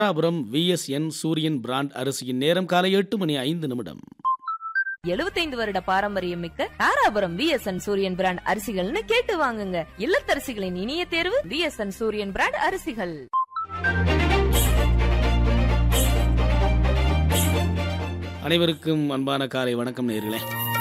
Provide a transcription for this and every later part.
Dharapuram V S N Suriyan brand அரிசியின் நேரம் காலை எட்டு மணி ஐந்து நிமிடம் எழுபத்தைந்து வருட பாரம்பரியம் மிக்க தாராபுரம் விஎஸ்என் சூரியன் பிராண்ட் அரிசிகள்னு கேட்டு வாங்குங்க இல்லத்தரசிகளின் இனிய தேர்வு விஎஸ்என் சூரியன் பிராண்ட் அரிசிகள் அனைவருக்கும் அன்பான காலை வணக்கம் நேர்களே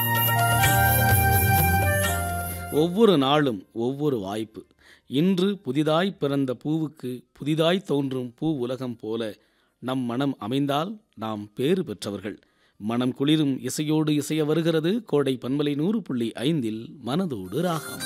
ஒவ்வொரு நாளும் ஒவ்வொரு வாய்ப்பு இன்று புதிதாய் பிறந்த பூவுக்கு புதிதாய் தோன்றும் பூ உலகம் போல நம் மனம் அமைந்தால் நாம் பேறு பெற்றவர்கள் மனம் குளிரும் இசையோடு இசைய வருகிறது கோடை பன்மலை நூறு புள்ளி ஐந்தில் மனதோடு ராகம்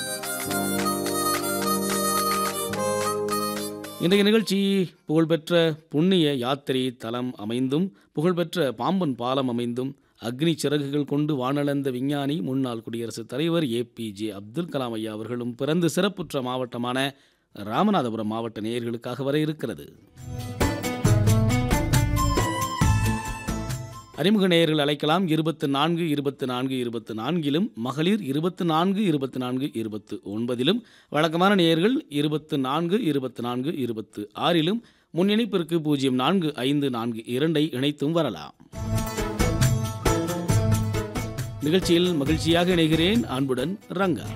இன்றைய நிகழ்ச்சி புகழ்பெற்ற புண்ணிய யாத்திரை தலம் அமைந்தும் புகழ்பெற்ற பாம்பன் பாலம் அமைந்தும் அக்னி சிறகுகள் கொண்டு வானளந்த விஞ்ஞானி முன்னாள் குடியரசுத் தலைவர் ஏபிஜே அப்துல் கலாம் ஐயா அவர்களும் பிறந்து சிறப்புற்ற மாவட்டமான ராமநாதபுரம் மாவட்ட நேயர்களுக்காக வர இருக்கிறது அறிமுக நேயர்கள் அழைக்கலாம் இருபத்து நான்கு இருபத்து நான்கு இருபத்து நான்கிலும் மகளிர் இருபத்து நான்கு இருபத்து நான்கு இருபத்து ஒன்பதிலும் வழக்கமான நேயர்கள் இருபத்து நான்கு இருபத்து நான்கு இருபத்து ஆறிலும் முன் இணைப்பிற்கு பூஜ்ஜியம் நான்கு ஐந்து நான்கு இரண்டை இணைத்தும் வரலாம் நிகழ்ச்சியில் மகிழ்ச்சியாக இணைகிறேன் அன்புடன் ரங்கா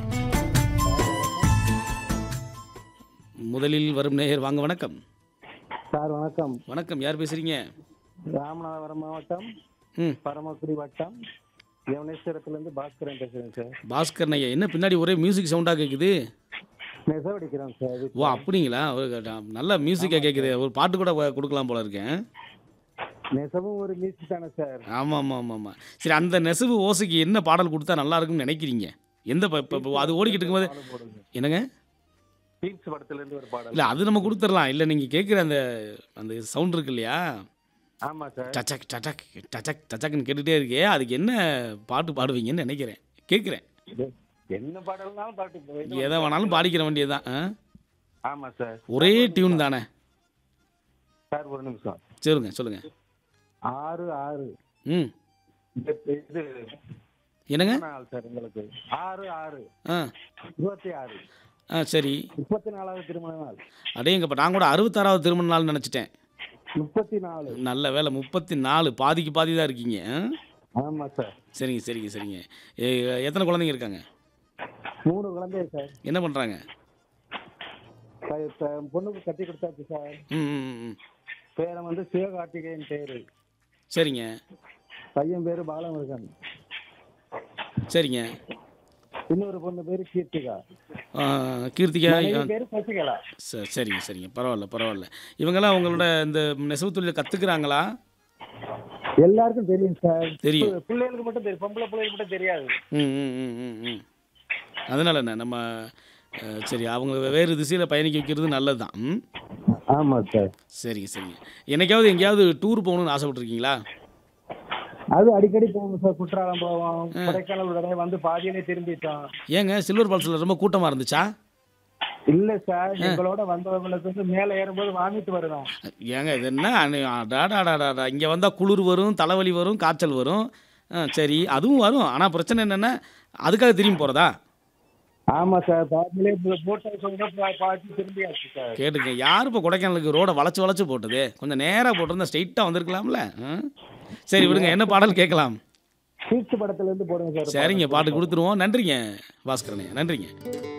முதலில் வரும் நேயர் வாங்க வணக்கம் சார் வணக்கம் வணக்கம் யார் பேசுறீங்க ராமநாதபுரம் மாவட்டம் ம் பரமக்குடி வட்டம் யவனேஸ்வரத்துலேருந்து பாஸ்கரன் பேசுகிறேன் சார் பாஸ்கர் ஐயா என்ன பின்னாடி ஒரே மியூசிக் சவுண்டாக கேட்குது நெசவடிக்கிறேன் சார் ஓ அப்படிங்களா ஒரு க- நல்ல மியூசிக்காக கேட்குது ஒரு பாட்டு கூட கொ- கொடுக்கலாம் போல இருக்கேன் நெசவும் ஒரு மியூசிக் தானே சார் ஆமாம் ஆமாம் ஆமாம் ஆமாம் சரி அந்த நெசவு ஓசைக்கு என்ன பாடல் கொடுத்தா நல்லா இருக்கும்னு நினைக்கிறீங்க எந்த ப- இப்ப- இப்ப அது ஓடிக்கிட்டு இருக்கும்போது பாடல் போடுங்க என்னங்க பீப்ஸ் படத்துலேருந்து ஒரு பாடல் இல்லை அது நம்ம கொடுத்துடலாம் இல்லை நீங்கள் கேட்குற அந்த அந்த சவுண்ட் இருக்கு இல்லையா ஆமாம் சார் டச்சக் டச்சக் டச்சக் டச்சக்னு கேட்டுகிட்டே இருக்கே அதுக்கு என்ன பாட்டு பாடுவீங்கன்னு நினைக்கிறேன் கேட்குறேன் இது- என்ன பாடல்னாலும் பாட்டு போ- எதை வேணாலும் பாடிக்கிற வேண்டியதுதான் ஆ? ஆமாம் சார் ஒரே டியூன் தானே சார் ஒரு நிமிஷம் சொல்லுங்க சொல்லுங்க ஆறு ஆறு ம் இது இது என்னங்க நாள் சார் உங்களுக்கு ஆறு ஆறு ஆ இருபத்தி ஆறு ஆ சரி முப்பத்தி நாலாவது திருமண நாள் அடேங்கப்பா நான் கூட அறுபத்தாறாவது திருமண நாள் நினச்சிட்டேன் முப்பத்தி நாலு நல்ல வேலை முப்பத்தி நாலு பாதிக்கு பாதி தான் இருக்கீங்க ஆ? ஆமாம் சார் சரிங்க சரிங்க சரிங்க ஏ, எத்தனை குழந்தைங்க இருக்காங்க மூணு குழந்தை சார் என்ன பண்ணுறாங்க க- இப்ப பொண்ணுக்கு கட்டி கொடுத்தாச்சு சார் ம் ம், ம், ம் பேரை வந்து சிவகார்த்திகேயன் பேரு சரிங்க பையன் பேரு பாலமுருகன் சரிங்க இன்னொரு பொண்ணு பேரு கீர்த்திகா ஆ, கீர்த்திகா ஆ, மனைவி பேரு சசிகலா ச- சரிங்க சரிங்க பரவாயில்ல பரவாயில்ல இவங்கெல்லாம் உங்களோட இந்த நெசவு தொழிலை கற்றுக்குறாங்களா எல்லாருக்கும் தெரியும் சார் தெரியும் பி- பிள்ளைகளுக்கு மட்டும் தெரியும் பொம்பளை பிள்ளைகளுக்கு மட்டும் தெரியாது ம் ம் ம் ம் ம் அதனால என்ன நம்ம அஹ், சரி அவங்க வேறு திசையில் பயணிக்க வைக்கிறது நல்லது தான் ம் ஆமா சார் சரிங்க சரிங்க என்னைக்காவது எங்கேயாவது டூர் போகணும்னு ஆசைப்பட்டிருக்கீங்களா அது அடிக்கடி போவோம் சார் குற்றாலம் போவோம் கொடைக்கானல் உடனே வந்து பாதியிலே திரும்பிட்டோம் ஏங்க சில்வர் ஃபால்ஸில் ரொம்ப கூட்டமாக இருந்துச்சா இல்ல சார் எங்களோட வந்தவங்களுக்கு வந்து மேல ஏறும்போது வாமிட்டு வருவேன் ஏங்க இது என்ன டாடாடாடா இங்கே வந்தால் குளிர் வரும் தலைவலி வரும் காய்ச்சல் வரும் ஆ, சரி அதுவும் வரும் ஆனால் பிரச்சனை என்னென்னா அதுக்காக திரும்பி போகிறதா ஆமா சார் பாதியிலே போட்டோ சொல்ற பாதி திரும்பியாச்சு சார் கேட்டுங்க யார் இப்போ கொடைக்கானலுக்கு ரோடை வளைச்சு வளைச்சு போட்டது கொஞ்சம் நேராக போட்டிருந்தா ஸ்ட்ரைட்டாக வந்திருக்கலாம்ல ஆ? சரி விடுங்க என்ன பாடல் கேட்கலாம் சீட்டு படத்துல இருந்து போடுங்க சார் சரிங்க பாட்டு கொடுத்துருவோம் நன்றிங்க பாஸ்கரனே நன்றிங்க